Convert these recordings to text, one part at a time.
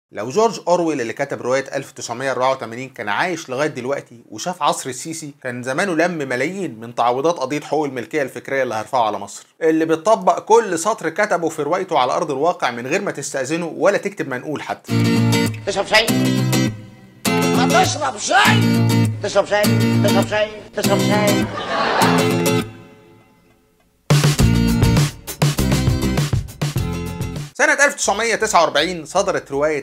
لو جورج اورويل اللي كتب روايه 1984 كان عايش لغايه دلوقتي وشاف عصر السيسي كان زمانه لم ملايين من تعويضات قضيه حقوق الملكيه الفكريه اللي هرفعه على مصر اللي بتطبق كل سطر كتبه في روايته على ارض الواقع من غير ما تستاذنه ولا تكتب منقول حتى تشرب شاي ما تشرب شاي تشرب شاي تشرب شاي تشرب شاي سنة 1949 صدرت رواية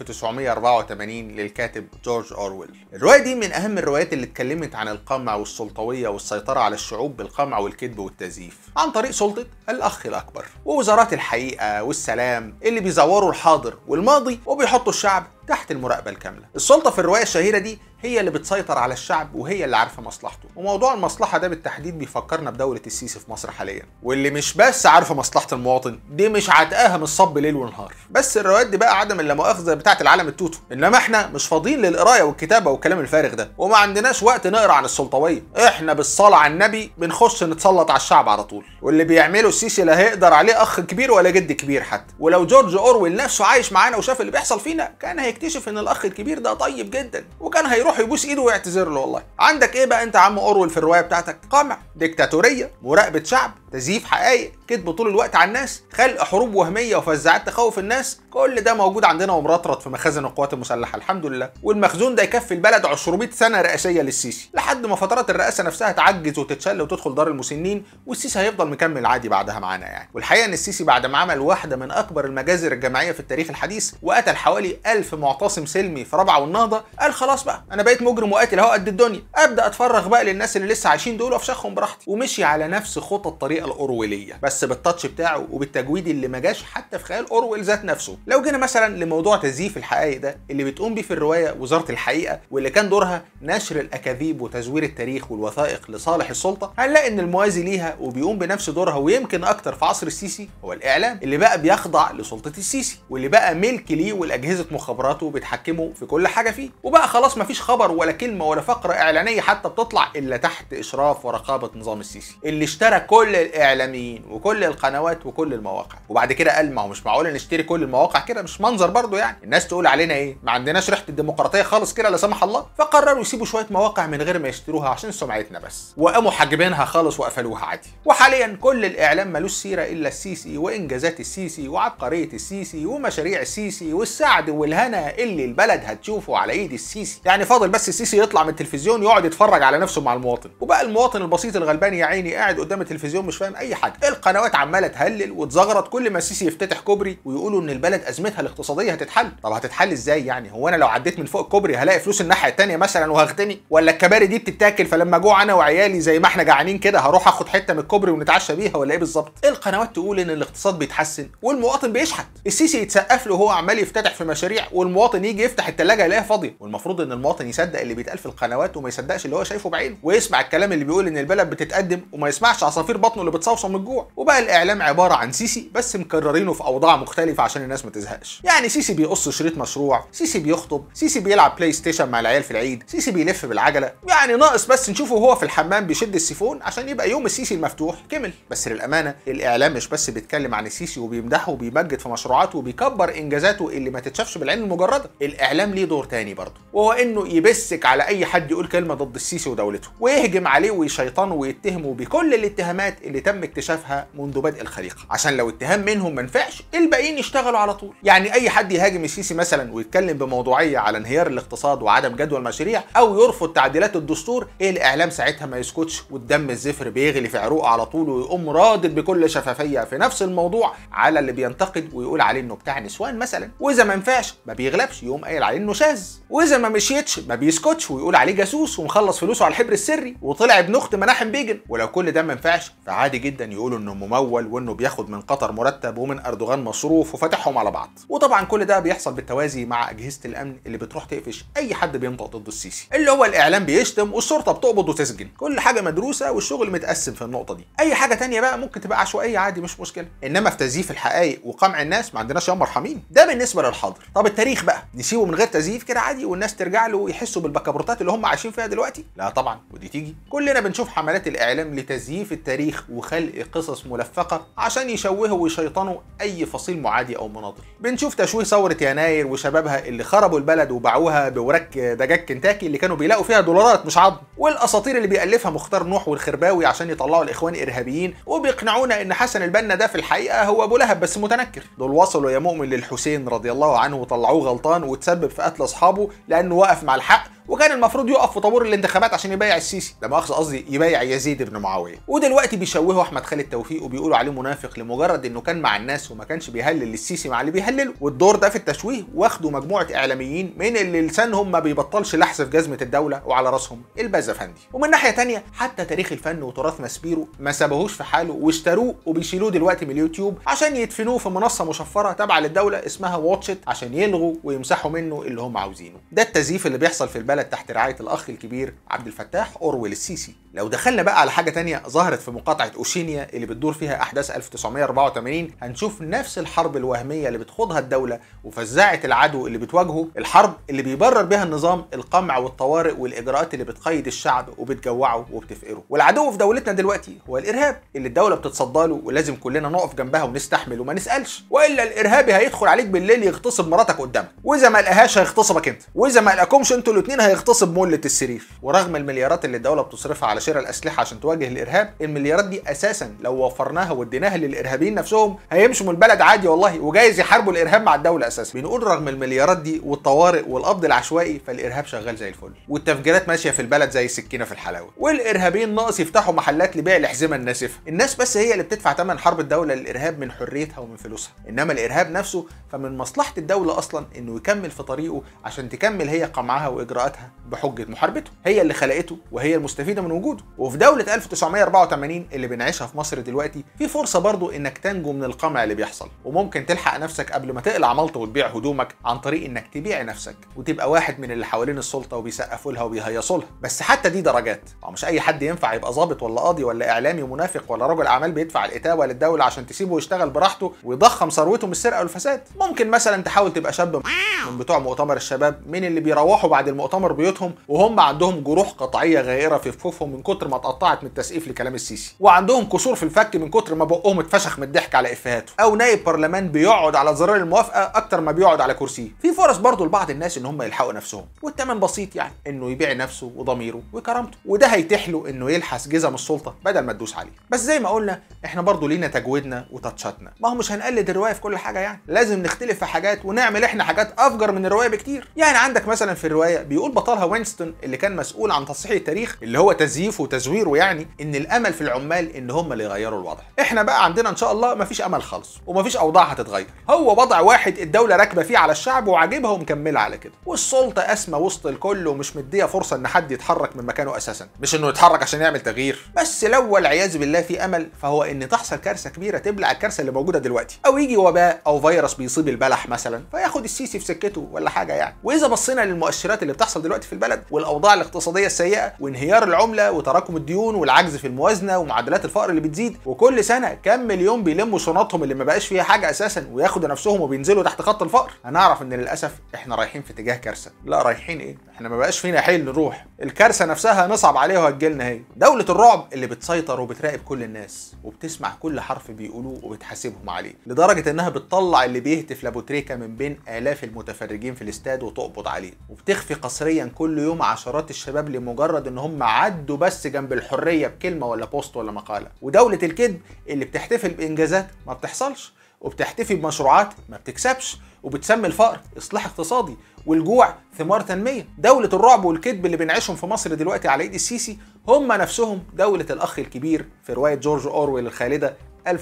1984 للكاتب جورج أورويل. الرواية دي من أهم الروايات اللي اتكلمت عن القمع والسلطوية والسيطرة على الشعوب بالقمع والكذب والتزييف، عن طريق سلطة الأخ الأكبر، ووزارات الحقيقة والسلام اللي بيزوروا الحاضر والماضي وبيحطوا الشعب تحت المراقبة الكاملة. السلطة في الرواية الشهيرة دي هي اللي بتسيطر على الشعب وهي اللي عارفة مصلحته، وموضوع المصلحة ده بالتحديد بيفكرنا بدولة السيسي في مصر حاليا، واللي مش بس عارفة مصلحة المواطن، دي مش عتقاها من الصب ليل ونهار. بس الروايات دي بقى عدم اللامؤاخذة بتاعة العالم التوتو، إنما إحنا مش فاضيين للقراية والكتابة والكلام الفارغ ده، وما عندناش وقت نقرا عن السلطوية، إحنا بالصلاة على النبي بنخش نتسلط على الشعب على طول، واللي بيعمله السيسي لا هيقدر عليه أخ كبير ولا جد كبير حتى، ولو جورج أورويل نفسه عايش معانا وشاف اللي بيحصل فينا كان هيكتشف إن الأخ الكبير ده طيب جدا وكان هيروح يبوس ايده ويعتذر له والله عندك ايه بقى انت يا عم اورويل في الروايه بتاعتك قمع ديكتاتوريه مراقبه شعب تزييف حقائق كذب طول الوقت على الناس خلق حروب وهميه وفزاعات تخوف الناس كل ده موجود عندنا ومرطرط في مخازن القوات المسلحه الحمد لله والمخزون ده يكفي البلد 200 سنه رئاسيه للسيسي لحد ما فترات الرئاسه نفسها تعجز وتتشل وتدخل دار المسنين والسيسي هيفضل مكمل عادي بعدها معانا يعني والحقيقه ان السيسي بعد ما عمل واحده من اكبر المجازر الجماعيه في التاريخ الحديث وقتل حوالي 1000 معتصم سلمي في رابعه والنهضه قال خلاص بقى انا بقيت مجرم وقاتل اهو قد الدنيا ابدا اتفرغ بقى للناس اللي لسه عايشين دول وافشخهم براحتي ومشي على نفس خطى الطريقه الاورويليه بس بالتاتش بتاعه وبالتجويد اللي ما جاش حتى في خيال اورويل ذات نفسه لو جينا مثلا لموضوع تزييف الحقائق ده اللي بتقوم بيه في الروايه وزاره الحقيقه واللي كان دورها نشر الاكاذيب وتزوير التاريخ والوثائق لصالح السلطه هنلاقي ان الموازي ليها وبيقوم بنفس دورها ويمكن اكتر في عصر السيسي هو الاعلام اللي بقى بيخضع لسلطه السيسي واللي بقى ملك ليه والاجهزه مخابراته بتحكمه في كل حاجه فيه وبقى خلاص مفيش خبر ولا كلمه ولا فقره اعلانيه حتى بتطلع الا تحت اشراف ورقابه نظام السيسي اللي اشترى كل الاعلاميين وكل القنوات وكل المواقع وبعد كده قال ما هو مش معقول نشتري كل المواقع كده مش منظر برضه يعني الناس تقول علينا ايه ما عندناش ريحه الديمقراطيه خالص كده لا سمح الله فقرروا يسيبوا شويه مواقع من غير ما يشتروها عشان سمعتنا بس وقاموا حاجبينها خالص وقفلوها عادي وحاليا كل الاعلام ملوش سيره الا السيسي وانجازات السيسي وعبقريه السيسي ومشاريع السيسي والسعد والهنا اللي البلد هتشوفه على ايد السيسي يعني فاضل بس السيسي يطلع من التلفزيون يقعد يتفرج على نفسه مع المواطن وبقى المواطن البسيط الغلبان يا عيني قاعد قدام التلفزيون مش فاهم اي حاجه القنوات عماله تهلل وتزغرط كل ما السيسي يفتتح كوبري ويقولوا ان البلد ازمتها الاقتصاديه هتتحل طب هتتحل ازاي يعني هو انا لو عديت من فوق الكوبري هلاقي فلوس الناحيه التانية مثلا وهغتني ولا الكباري دي بتتاكل فلما جوع انا وعيالي زي ما احنا جعانين كده هروح اخد حته من الكوبري ونتعشى بيها ولا ايه بالظبط القنوات تقول ان الاقتصاد بيتحسن والمواطن بيشحت السيسي يتسقف له وهو عمال يفتتح في مشاريع والمواطن يجي يفتح الثلاجه يلاقيها فاضيه والمفروض ان المواطن يصدق اللي بيتقال في القنوات وما يصدقش اللي هو شايفه بعينه ويسمع الكلام اللي بيقول ان البلد بتتقدم وما يسمعش عصافير بطنه اللي بتصوصو من الجوع وبقى الاعلام عباره عن سيسي بس مكررينه في اوضاع مختلفه عشان الناس ما تزهقش يعني سيسي بيقص شريط مشروع سيسي بيخطب سيسي بيلعب بلاي ستيشن مع العيال في العيد سيسي بيلف بالعجله يعني ناقص بس نشوفه وهو في الحمام بيشد السيفون عشان يبقى يوم السيسي المفتوح كمل بس للامانه الاعلام مش بس بيتكلم عن السيسي وبيمدحه وبيمجد في مشروعاته وبيكبر انجازاته اللي ما تتشافش بالعين المجرده الاعلام ليه دور تاني برضه وهو انه يبسك على اي حد يقول كلمه ضد السيسي ودولته ويهجم عليه ويشيطنه ويتهمه بكل الاتهامات اللي تم اكتشافها منذ بدء الخليقه عشان لو اتهام منهم ما نفعش الباقيين يشتغلوا على طول يعني اي حد يهاجم السيسي مثلا ويتكلم بموضوعيه على انهيار الاقتصاد وعدم جدوى المشاريع او يرفض تعديلات الدستور إيه الاعلام ساعتها ما يسكتش والدم الزفر بيغلي في عروقه على طول ويقوم رادد بكل شفافيه في نفس الموضوع على اللي بينتقد ويقول عليه انه بتاع نسوان مثلا واذا ما نفعش ما بيغلبش يقوم قايل عليه انه شاذ واذا ما مشيتش ما بيسكتش ويقول عليه جاسوس ومخلص فلوسه على الحبر السري وطلع ابن اخت مناحم بيجن ولو كل ده ما ينفعش فعادي جدا يقولوا انه ممول وانه بياخد من قطر مرتب ومن اردوغان مصروف وفاتحهم على بعض وطبعا كل ده بيحصل بالتوازي مع اجهزه الامن اللي بتروح تقفش اي حد بينطق ضد السيسي اللي هو الاعلام بيشتم والشرطه بتقبض وتسجن كل حاجه مدروسه والشغل متقسم في النقطه دي اي حاجه تانية بقى ممكن تبقى عشوائيه عادي مش مشكله انما في تزييف الحقائق وقمع الناس ما عندناش يا مرحمين ده بالنسبه للحاضر طب التاريخ بقى نسيبه من غير تزييف كده عادي والناس ترجع له ويحسوا بالبكابورتات اللي هم عايشين فيها دلوقتي لا طبعا ودي تيجي كلنا بنشوف حملات الاعلام لتزييف التاريخ وخلق قصص ملفقة عشان يشوهوا ويشيطنوا أي فصيل معادي أو مناضل بنشوف تشويه ثورة يناير وشبابها اللي خربوا البلد وباعوها بوراك دجاج كنتاكي اللي كانوا بيلاقوا فيها دولارات مش عظم والأساطير اللي بيألفها مختار نوح والخرباوي عشان يطلعوا الإخوان إرهابيين وبيقنعونا إن حسن البنا ده في الحقيقة هو أبو لهب بس متنكر دول وصلوا يا مؤمن للحسين رضي الله عنه وطلعوه غلطان وتسبب في قتل أصحابه لأنه وقف مع الحق وكان المفروض يقف في طابور الانتخابات عشان يبايع السيسي لا مؤاخذه قصدي يبايع يزيد بن معاويه ودلوقتي بيشوهوا احمد خالد توفيق وبيقولوا عليه منافق لمجرد انه كان مع الناس وما كانش بيهلل السيسي مع اللي بيهلله والدور ده في التشويه واخدوا مجموعه اعلاميين من اللي لسانهم ما بيبطلش لحس في جزمه الدوله وعلى راسهم الباز افندي ومن ناحيه تانية حتى تاريخ الفن وتراث ماسبيرو ما سابوهوش في حاله واشتروه وبيشيلوه دلوقتي من اليوتيوب عشان يدفنوه في منصه مشفره تابعه للدوله اسمها واتشت عشان يلغوا ويمسحوا منه اللي هم عاوزينه ده التزييف اللي بيحصل في البلد تحت رعايه الاخ الكبير عبد الفتاح اورويل السيسي لو دخلنا بقى على حاجه تانية ظهرت في مقاطعه اوشينيا اللي بتدور فيها احداث 1984 هنشوف نفس الحرب الوهميه اللي بتخوضها الدوله وفزاعه العدو اللي بتواجهه الحرب اللي بيبرر بها النظام القمع والطوارئ والاجراءات اللي بتقيد الشعب وبتجوعه وبتفقره والعدو في دولتنا دلوقتي هو الارهاب اللي الدوله بتتصدى له ولازم كلنا نقف جنبها ونستحمل وما نسالش والا الارهابي هيدخل عليك بالليل يغتصب مراتك قدامك واذا ما لقاهاش هيغتصبك انت واذا ما لقاكمش انتوا الاثنين هيغتصب مله السرير ورغم المليارات اللي الدوله بتصرفها على شراء الاسلحه عشان تواجه الارهاب المليارات دي اساسا لو وفرناها واديناها للارهابيين نفسهم هيمشوا من البلد عادي والله وجايز يحاربوا الارهاب مع الدوله اساسا بنقول رغم المليارات دي والطوارئ والقبض العشوائي فالارهاب شغال زي الفل والتفجيرات ماشيه في البلد زي السكينه في الحلاوه والارهابيين ناقص يفتحوا محلات لبيع الاحزمه الناسفه الناس بس هي اللي بتدفع ثمن حرب الدوله للارهاب من حريتها ومن فلوسها انما الارهاب نفسه فمن مصلحه الدوله اصلا انه يكمل في طريقه عشان تكمل هي قمعها واجراءاتها بحجه محاربته هي اللي خلقته وهي المستفيده من وجوده وفي دوله 1984 اللي بنعيشها في مصر دلوقتي في فرصه برضو انك تنجو من القمع اللي بيحصل وممكن تلحق نفسك قبل ما تقلع ملط وتبيع هدومك عن طريق انك تبيع نفسك وتبقى واحد من اللي حوالين السلطه وبيسقفوا لها وبيهيصوا لها بس حتى دي درجات أو مش اي حد ينفع يبقى ظابط ولا قاضي ولا اعلامي منافق ولا رجل اعمال بيدفع الاتاوه للدوله عشان تسيبه يشتغل براحته ويضخم ثروته من السرقه والفساد ممكن مثلا تحاول تبقى شاب من بتوع مؤتمر الشباب من اللي بيروحوا بعد المؤتمر بيوتهم وهم عندهم جروح قطعيه غائره في كفوفهم من كتر ما اتقطعت من التسقيف لكلام السيسي وعندهم كسور في الفك من كتر ما بقهم اتفشخ من الضحك على افهاته او نائب برلمان بيقعد على زرار الموافقه اكتر ما بيقعد على كرسيه في فرص برضه لبعض الناس ان هم يلحقوا نفسهم والثمن بسيط يعني انه يبيع نفسه وضميره وكرامته وده هيتيح له انه يلحس جزم السلطه بدل ما تدوس عليه بس زي ما قلنا احنا برضه لينا تجويدنا وتاتشاتنا ما هو مش هنقلد الروايه في كل حاجه يعني لازم نختلف في حاجات ونعمل احنا حاجات افجر من الروايه بكتير يعني عندك مثلا في الروايه بيقول بطلها وينستون اللي كان مسؤول عن تصحيح التاريخ اللي هو تزييفه وتزويره يعني ان الامل في العمال ان هم اللي يغيروا الوضع احنا بقى عندنا ان شاء الله مفيش امل خالص ومفيش اوضاع هتتغير هو وضع واحد الدوله راكبه فيه على الشعب وعاجبها ومكمله على كده والسلطه اسمى وسط الكل ومش مديه فرصه ان حد يتحرك من مكانه اساسا مش انه يتحرك عشان يعمل تغيير بس لو والعياذ بالله في امل فهو ان تحصل كارثه كبيره تبلع الكارثه اللي موجوده دلوقتي او يجي وباء او فيروس بيصيب البلح مثلا فياخد السيسي في سكته ولا حاجه يعني واذا بصينا للمؤشرات اللي بتحصل دلوقتي في البلد والاوضاع الاقتصاديه السيئه وانهيار العمله وتراكم الديون والعجز في الموازنه ومعدلات الفقر اللي بتزيد وكل سنه كم مليون بيلموا شنطهم اللي ما بقاش فيها حاجه اساسا وياخدوا نفسهم وبينزلوا تحت خط الفقر هنعرف ان للاسف احنا رايحين في اتجاه كارثه لا رايحين ايه احنا ما بقاش فينا حيل نروح الكارثه نفسها هنصعب عليها وهتجيلنا هي دوله الرعب اللي بتسيطر وبتراقب كل الناس وبتسمع كل حرف بيقولوه وبتحاسبهم عليه لدرجه انها بتطلع اللي بيهتف لابوتريكا من بين الاف المتفرجين في الاستاد وتقبض عليه وبتخفي قسريا كل يوم عشرات الشباب لمجرد ان هم عدوا بس جنب الحريه بكلمه ولا بوست ولا مقاله ودوله الكذب اللي بتحتفل بانجازات ما بتحصلش وبتحتفي بمشروعات ما بتكسبش وبتسمي الفقر اصلاح اقتصادي والجوع ثمار تنميه دولة الرعب والكذب اللي بنعيشهم في مصر دلوقتي على ايد السيسي هم نفسهم دولة الاخ الكبير في رواية جورج اورويل الخالدة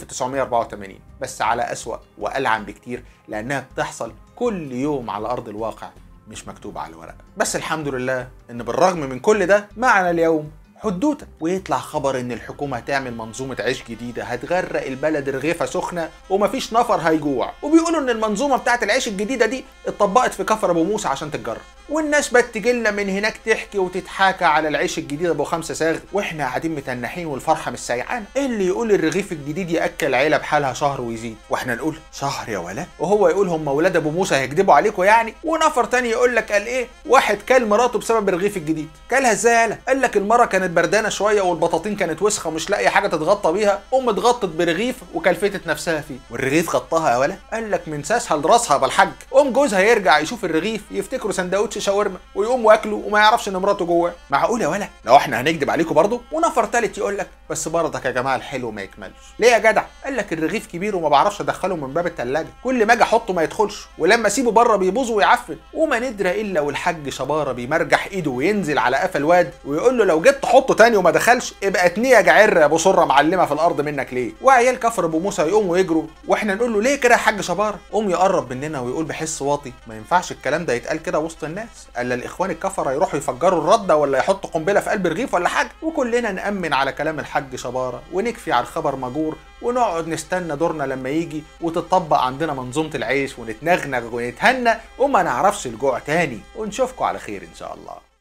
1984 بس على أسوأ وألعن بكتير لأنها بتحصل كل يوم على أرض الواقع مش مكتوبة على ورق بس الحمد لله إن بالرغم من كل ده معنا اليوم حدوته ويطلع خبر ان الحكومه هتعمل منظومه عيش جديده هتغرق البلد رغيفه سخنه ومفيش نفر هيجوع وبيقولوا ان المنظومه بتاعت العيش الجديده دي اتطبقت في كفر ابو موسى عشان تتجرب والناس بقت تجيلنا من هناك تحكي وتتحاكى على العيش الجديد ابو خمسه ساغ واحنا قاعدين متنحين والفرحه مش سايعانا ايه اللي يقول الرغيف الجديد ياكل عيله بحالها شهر ويزيد واحنا نقول شهر يا ولا وهو يقول هم ولاد ابو موسى هيكذبوا عليكم يعني ونفر تاني يقول لك قال ايه واحد كل مراته بسبب الرغيف الجديد كلها ازاي يالا قال لك المره كانت بردانه شويه والبطاطين كانت وسخه ومش لاقيه حاجه تتغطى بيها ام اتغطت برغيف وكلفتت نفسها فيه والرغيف غطاها يا ولا قال لك من ساسها لراسها بالحاج ام جوزها يرجع يشوف الرغيف يفتكره سندوتش شاورما ويقوم واكله وما يعرفش ان مراته جواه معقول يا ولا لو احنا هنكذب عليكم برضه ونفر تالت يقول لك بس برضك يا جماعه الحلو ما يكملش ليه يا جدع قال لك الرغيف كبير وما بعرفش ادخله من باب التلاجة كل ما اجي احطه ما يدخلش ولما اسيبه بره بيبوظ ويعفن وما ندرى الا والحاج شباره بيمرجح ايده وينزل على قفا الواد ويقول له لو جيت تحطه تاني وما دخلش ابقى اتنيه جعر يا ابو سره معلمه في الارض منك ليه وعيال كفر ابو موسى يقوموا يجروا واحنا نقول له ليه كده يا حاج شباره قوم يقرب مننا ويقول بحس واطي ما ينفعش الكلام ده يتقال كده وسط الناس الا الاخوان الكفره يروحوا يفجروا الرده ولا يحطوا قنبله في قلب رغيف ولا حاجه وكلنا نامن على كلام الحاج شباره ونكفي على الخبر مجور ونقعد نستنى دورنا لما يجي وتطبق عندنا منظومه العيش ونتنغنغ ونتهنى وما نعرفش الجوع تاني ونشوفكم على خير ان شاء الله